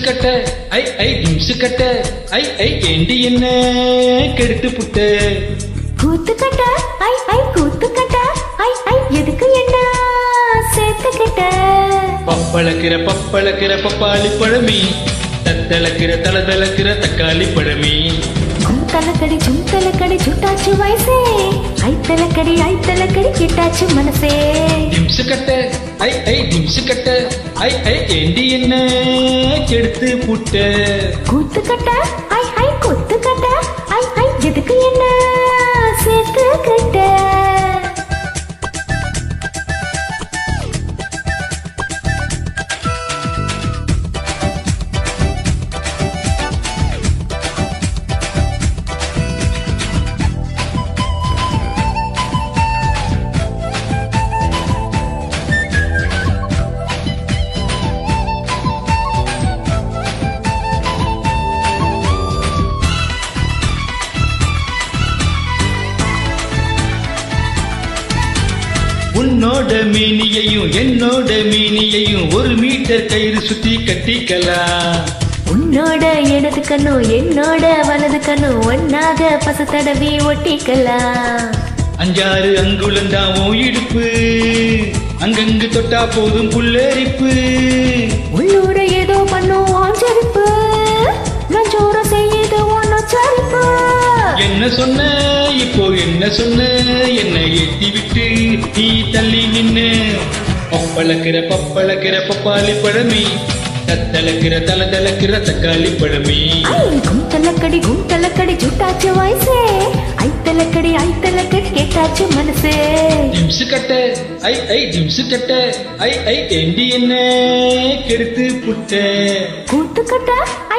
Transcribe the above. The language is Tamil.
கட்ட ஐ ஐ டிம்சு கட்ட ஐ ஐ ஏண்டி என்ன கெடுத்து புட்ட கூத்துக்கட்ட ஐ ஐ கூத்துக்கட்ட ஐ ஐ எதுக்கு என்ன சேர்த்துக்கிட்ட பப்பளக்கிற பப்பளக்கிற பப்பாளி பழமி தத்தளக்கிற தளதளக்கிற தக்காளி பழமி ஜும் தலக்கடி ஜும் தலக்கடி சுட்டாச்சு வயசே ஐ தலக்கடி ஐ தலக்கடி கிட்டாச்சு மனசே டிம்சு கட்ட ஐ ஐ டிம்சு கட்ட ஐ ஐ ஏண்டி என்ன கெடுத்து புட்ட கூத்துக்கட்ட ஐ ஐ கூத்துக்கட்ட ஐ ஐ எதுக்கு என்ன சேர்த்துக்கிட்ட உன்னோட மீனியையும் என்னோட மீனியையும் ஒரு மீட்டர் கயிறு சுத்தி கட்டிக்கலாம் உன்னோட இடது கண்ணு என்னோட வலது கண்ணு ஒன்னாக பச தடவி ஒட்டிக்கலாம் அஞ்சாறு அங்குலந்தான் உன் இடுப்பு அங்கங்கு தொட்டா போதும் புல்லரிப்பு உள்ளூர ஏதோ பண்ணும் ஆஞ்சரிப்பு நஞ்சோர செய்யுது ஒன்னச்சரிப்பு என்ன சொன்ன இப்போ என்ன சொன்ன என்னை எட்டி விட்டு நீ தள்ளி நின்னு பப்பளக்கிற பப்பளக்கிற பப்பாளி பழமி தத்தளக்கிற தலதளக்கிற தக்காளி பழமி ஐ குந்தலக்கடி குந்தலக்கடி சுட்டாச்சு வயசே ஐ தலக்கடி ஐ தலக்கடி கேட்டாச்சு மனசே டிம்சு கட்ட ஐ ஐ டிம்சு கட்ட ஐ ஐ ஏண்டி என்ன கெடுத்து புட்ட கூத்துக்கட்ட